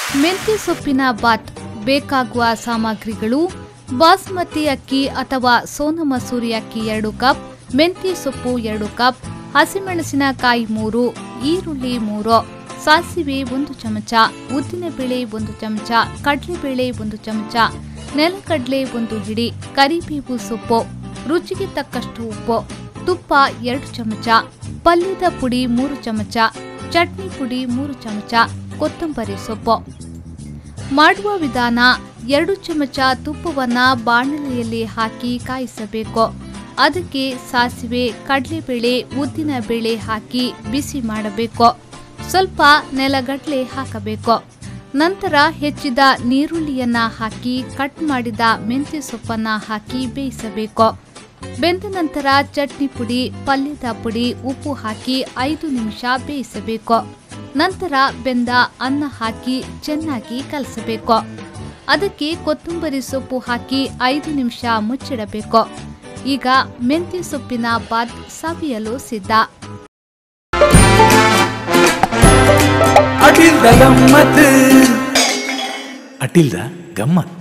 ಮೆಂತ್ಯ ಸೊಪ್ಪಿನ ಬಾತ್ ಬೇಕಾಗುವ ಸಾಮಗ್ರಿಗಳು ಬಾಸ್ಮತಿ ಅಕ್ಕಿ ಅಥವಾ ಸೋನ ಮಸೂರಿ ಅಕ್ಕಿ ಎರಡು ಕಪ್ ಮೆಂತ್ಯ ಸೊಪ್ಪು ಎರಡು ಕಪ್ ಹಸಿಮೆಣಸಿನಕಾಯಿ ಮೂರು ಈರುಳ್ಳಿ ಮೂರು ಸಾಸಿವೆ ಒಂದು ಚಮಚ ಉದ್ದಿನಬೇಳೆ ಒಂದು ಚಮಚ ಕಡಲೆಬೇಳೆ ಒಂದು ಚಮಚ ನೆಲಕಡಲೆ ಒಂದು ಹಿಡಿ ಕರಿಬೇವು ಸೊಪ್ಪು ರುಚಿಗೆ ತಕ್ಕಷ್ಟು ಉಪ್ಪು ತುಪ್ಪ ಎರಡು ಚಮಚ ಪಲ್ಯದ ಪುಡಿ ಮೂರು ಚಮಚ ಚಟ್ನಿ ಪುಡಿ ಮೂರು ಚಮಚ ಕೊತ್ತಂಬರಿ ಸೊಪ್ಪು ಮಾಡುವ ವಿಧಾನ ಎರಡು ಚಮಚ ತುಪ್ಪವನ್ನ ಬಾಣಲೆಯಲ್ಲಿ ಹಾಕಿ ಕಾಯಿಸಬೇಕು ಅದಕ್ಕೆ ಸಾಸಿವೆ ಕಡಲೆಬೇಳೆ ಉದ್ದಿನ ಬೇಳೆ ಹಾಕಿ ಬಿಸಿ ಮಾಡಬೇಕು ಸ್ವಲ್ಪ ನೆಲಗಡಲೆ ಹಾಕಬೇಕು ನಂತರ ಹೆಚ್ಚಿದ ನೀರುಳ್ಳಿಯನ್ನ ಹಾಕಿ ಕಟ್ ಮಾಡಿದ ಮೆಂತ್ಯ ಸೊಪ್ಪನ್ನ ಹಾಕಿ ಬೇಯಿಸಬೇಕು ಬೆಂದ ನಂತರ ಚಟ್ನಿ ಪುಡಿ ಪಲ್ಯದ ಪುಡಿ ಉಪ್ಪು ಹಾಕಿ ಐದು ನಿಮಿಷ ಬೇಯಿಸಬೇಕು ನಂತರ ಬೆಂದ ಅನ್ನ ಹಾಕಿ ಚೆನ್ನಾಗಿ ಕಲಸಬೇಕು ಅದಕ್ಕೆ ಕೊತ್ತಂಬರಿ ಸೊಪ್ಪು ಹಾಕಿ ಐದು ನಿಮಿಷ ಮುಚ್ಚಿಡಬೇಕು ಈಗ ಮೆಂತ್ಯ ಸೊಪ್ಪಿನ ಬಾತ್ ಸವಿಯಲು ಸಿದ್ಧ ಅಟಿಲ್ದ ಗಮ್ಮತ್ ಅಟಿಲ್ದ ಗಮ್ಮತ್